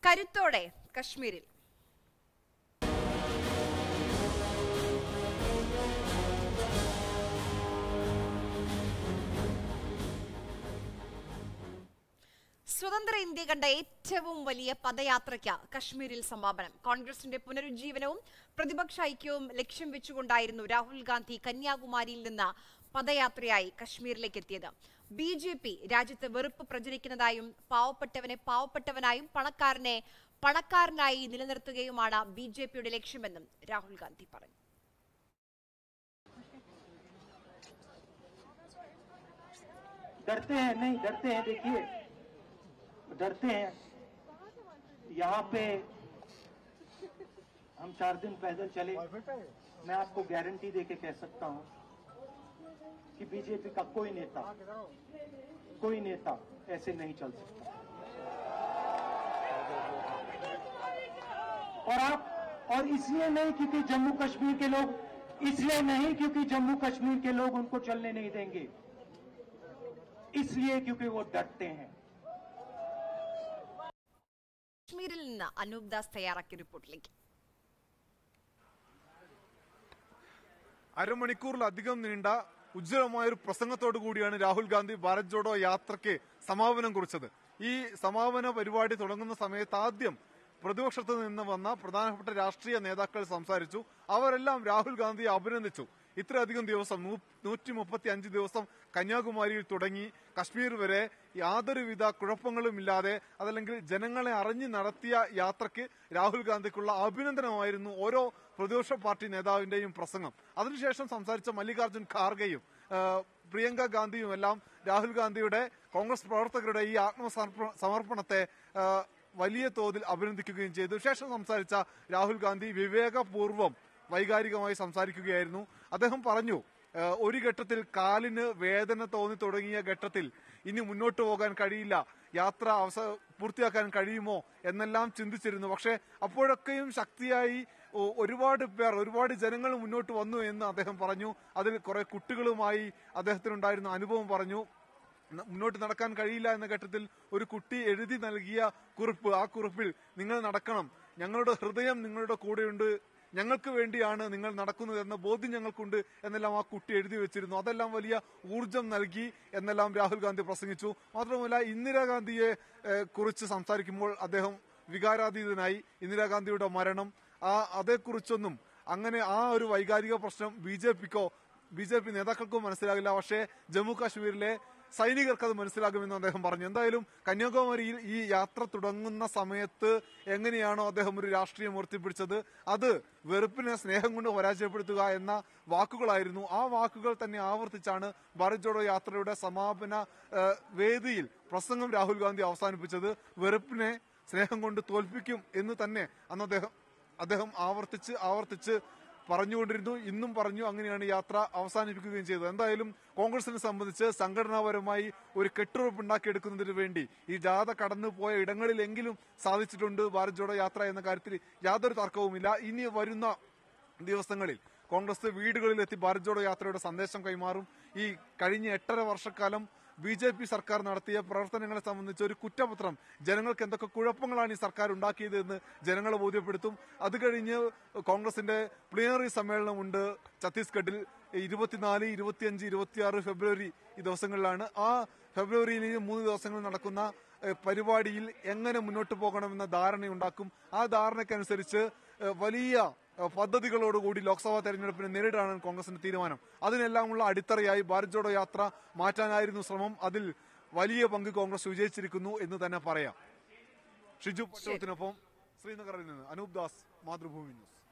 കരുത്തോടെ കശ്മീരിൽ സ്വതന്ത്ര ഇന്ത്യ കണ്ട ഏറ്റവും വലിയ പദയാത്രയ്ക്ക് കശ്മീരിൽ സമാപനം കോൺഗ്രസിന്റെ പുനരുജ്ജീവനവും പ്രതിപക്ഷ ഐക്യവും ലക്ഷ്യം വെച്ചുകൊണ്ടായിരുന്നു രാഹുൽ ഗാന്ധി കന്യാകുമാരിയിൽ നിന്ന് പദയാത്രയായി കശ്മീരിലേക്ക് എത്തിയത് ബി ജെ പി രാജ്യത്ത് വെറുപ്പ് പ്രചരിക്കുന്നതായും പാവപ്പെട്ടവനെ പാവപ്പെട്ടവനായും പണക്കാരനെ പണക്കാരനായി നിലനിർത്തുകയുമാണ് ബി ജെ പിയുടെ ലക്ഷ്യമെന്നും രാഹുൽ ഗാന്ധി പറഞ്ഞു डरते हैं नहीं डरते हैं देखिए डरते हैं यहाँ पे हम चार दिन पैदल चले मैं आपको गारंटी दे के कह सकता हूँ कि बीजेपी का कोई नेता कोई नेता ऐसे नहीं चल सकता और आप और इसलिए नहीं क्योंकि जम्मू कश्मीर के लोग इसलिए नहीं क्योंकि जम्मू कश्मीर के लोग उनको चलने नहीं देंगे इसलिए क्योंकि वो डरते हैं കശ്മീരിൽ നിന്ന് അനൂപ് ദാസ് തയ്യാറാക്കിയ റിപ്പോർട്ടിലേക്ക് അരമണിക്കൂറിലധികം നീണ്ട ഉജ്ജ്വലമായ ഒരു പ്രസംഗത്തോടു കൂടിയാണ് രാഹുൽ ഗാന്ധി ഭാരത് ജോഡോ യാത്രയ്ക്ക് സമാപനം കുറിച്ചത് ഈ സമാപന പരിപാടി തുടങ്ങുന്ന സമയത്ത് ആദ്യം പ്രതിപക്ഷത്ത് നിന്ന് വന്ന പ്രധാനപ്പെട്ട രാഷ്ട്രീയ നേതാക്കൾ സംസാരിച്ചു അവരെല്ലാം രാഹുൽ ഗാന്ധിയെ അഭിനന്ദിച്ചു ഇത്രയധികം ദിവസം നൂറ്റി മുപ്പത്തി അഞ്ച് ദിവസം കന്യാകുമാരിയിൽ തുടങ്ങി കശ്മീർ വരെ യാതൊരുവിധ കുഴപ്പങ്ങളുമില്ലാതെ അതല്ലെങ്കിൽ ജനങ്ങളെ അറിഞ്ഞു നടത്തിയ യാത്രയ്ക്ക് രാഹുൽ ഗാന്ധിക്കുള്ള അഭിനന്ദനമായിരുന്നു ഓരോ പ്രതിപക്ഷ പാർട്ടി നേതാവിന്റെയും പ്രസംഗം അതിനുശേഷം സംസാരിച്ച മല്ലികാർജ്ജുൻ ഖാർഗെയും ആ, പ്രിയങ്ക ഗാന്ധിയും എല്ലാം രാഹുൽ ഗാന്ധിയുടെ കോൺഗ്രസ് പ്രവർത്തകരുടെ ഈ ആത്മസമർപ്പ സമർപ്പണത്തെ ആ, വലിയ തോതിൽ അഭിനന്ദിക്കുകയും ചെയ്തു ശേഷം സംസാരിച്ച രാഹുൽ ഗാന്ധി വിവേകപൂർവ്വം വൈകാരികമായി സംസാരിക്കുകയായിരുന്നു അദ്ദേഹം പറഞ്ഞു "ഏഹ് ഒരു ഘട്ടത്തിൽ കാലിന് വേദന തോന്നി തുടങ്ങിയ ഘട്ടത്തിൽ ഇനി മുന്നോട്ട് പോകാൻ കഴിയില്ല യാത്ര അവസ പൂർത്തിയാക്കാൻ കഴിയുമോ എന്നെല്ലാം ചിന്തിച്ചിരുന്നു പക്ഷേ അപ്പോഴൊക്കെയും ശക്തിയായി ഒ- ഒരുപാട് പേർ ഒരുപാട് ജനങ്ങൾ മുന്നോട്ട് വന്നു എന്ന് അദ്ദേഹം പറഞ്ഞു അതിൽ കുറെ കുട്ടികളുമായി അദ്ദേഹത്തിനുണ്ടായിരുന്ന അനുഭവം പറഞ്ഞു ന- മുന്നോട്ട് നടക്കാൻ കഴിയില്ല എന്ന ഘട്ടത്തിൽ ഒരു കുട്ടി എഴുതി നൽകിയ കുറിപ്പ് ആ കുറിപ്പിൽ നിങ്ങൾ നടക്കണം ഞങ്ങളുടെ ഹൃദയം നിങ്ങളുടെ കൂടെയുണ്ട് ഞങ്ങൾക്ക് വേണ്ടിയാണ് നിങ്ങൾ നടക്കുന്നത് എന്ന ബോധ്യം ഞങ്ങൾക്കുണ്ട് എന്നെല്ലാം ആ കുട്ടി എഴുതി വെച്ചിരുന്നു അതെല്ലാം വലിയ ഊർജം നൽകി എന്നെല്ലാം രാഹുൽ ഗാന്ധി പ്രസംഗിച്ചു മാത്രമല്ല ഇന്ദിരാഗാന്ധിയെ ഏഹ്, കുറിച്ച് സംസാരിക്കുമ്പോൾ അദ്ദേഹം വികാരാതീതനായി ഇന്ദിരാഗാന്ധിയുടെ മരണം ആ അതേക്കുറിച്ചൊന്നും അങ്ങനെ ആ ഒരു വൈകാരിക പ്രശ്നം ബി ജെ പിക്കോ ബി ജെ പി നേതാക്കൾക്കും മനസ്സിലാകില്ല പക്ഷേ ജമ്മു കാശ്മീരിലെ സൈനികർക്ക് അത് മനസ്സിലാകുമെന്ന് അദ്ദേഹം പറഞ്ഞു എന്തായാലും കന്യാകുമാരിയിൽ ഈ യാത്ര തുടങ്ങുന്ന സമയത്ത് എങ്ങനെയാണോ അദ്ദേഹം ഒരു രാഷ്ട്രീയം ഉയർത്തിപ്പിടിച്ചത് അത് വെറുപ്പിനെ സ്നേഹം കൊണ്ട് പരാജയപ്പെടുത്തുക എന്ന വാക്കുകളായിരുന്നു ആ വാക്കുകൾ തന്നെ ആവർത്തിച്ചാണ് ഭാരത് ജോഡോ യാത്രയുടെ സമാപന ഏഹ്, വേദിയിൽ പ്രസംഗം രാഹുൽ ഗാന്ധി അവസാനിപ്പിച്ചത് വെറുപ്പിനെ സ്നേഹം കൊണ്ട് തോൽപ്പിക്കും എന്ന് തന്നെ അന്ന് അദ്ദേഹം അദ്ദേഹം ആവർത്തിച്ച് ആവർത്തിച്ച് പറഞ്ഞുകൊണ്ടിരുന്നു ഇന്നും പറഞ്ഞു അങ്ങനെയാണ് യാത്ര അവസാനിപ്പിക്കുകയും ചെയ്തത് എന്തായാലും കോൺഗ്രസിനെ സംബന്ധിച്ച് സംഘടനാപരമായി ഒരു കെട്ടുറപ്പ് ഉണ്ടാക്കിയെടുക്കുന്നതിന് വേണ്ടി ഈ ജാഥ കടന്നു പോയ ഇടങ്ങളിലെങ്കിലും സാധിച്ചിട്ടുണ്ട് ഭാരത് ജോഡോ യാത്ര എന്ന കാര്യത്തിൽ യാതൊരു തർക്കവുമില്ല ഇനി വരുന്ന ദിവസങ്ങളിൽ കോൺഗ്രസ് വീടുകളിലെത്തി ഭാരത് ജോഡോ യാത്രയുടെ സന്ദേശം കൈമാറും ഈ കഴിഞ്ഞ എട്ടര വർഷക്കാലം ബി ജെ പി സർക്കാർ നടത്തിയ പ്രവർത്തനങ്ങളെ സംബന്ധിച്ച് ഒരു കുറ്റപത്രം ജനങ്ങൾക്ക് എന്തൊക്കെ കുഴപ്പങ്ങളാണ് ഈ സർക്കാർ ഉണ്ടാക്കിയത് എന്ന് ജനങ്ങളെ ബോധ്യപ്പെടുത്തും അത് കഴിഞ്ഞ് കോൺഗ്രസിന്റെ പ്ലിനറി സമ്മേളനമുണ്ട് ഛത്തീസ്ഗഡിൽ ഇരുപത്തിനാല് ഇരുപത്തിയഞ്ച് ഇരുപത്തിയാറ് ഫെബ്രുവരി ഈ ദിവസങ്ങളിലാണ് ആ ഫെബ്രുവരിയിൽ ഈ മൂന്ന് ദിവസങ്ങൾ നടക്കുന്ന ഏഹ്, പരിപാടിയിൽ എങ്ങനെ മുന്നോട്ട് പോകണമെന്ന ധാരണയുണ്ടാക്കും ആ ധാരണയ്ക്കനുസരിച്ച് ഏഹ്, വലിയ ഏഹ്, പദ്ധതികളോടുകൂടി ലോക്സഭാ തെരഞ്ഞെടുപ്പിനെ നേരിടാനാണ് കോൺഗ്രസിന്റെ തീരുമാനം അതിനെല്ലാമുള്ള അടിത്തറയായി ഭാരത് ജോഡോ യാത്ര മാറ്റാനായിരുന്നു ശ്രമം അതിൽ വലിയ പങ്ക് കോൺഗ്രസ് വിജയിച്ചിരിക്കുന്നു എന്ന് തന്നെ പറയാം ഷിജു പട്ടണത്തിനൊപ്പം ശ്രീനഗറിൽ നിന്ന് അനൂപ് ദാസ് മാതൃഭൂമി ന്യൂസ്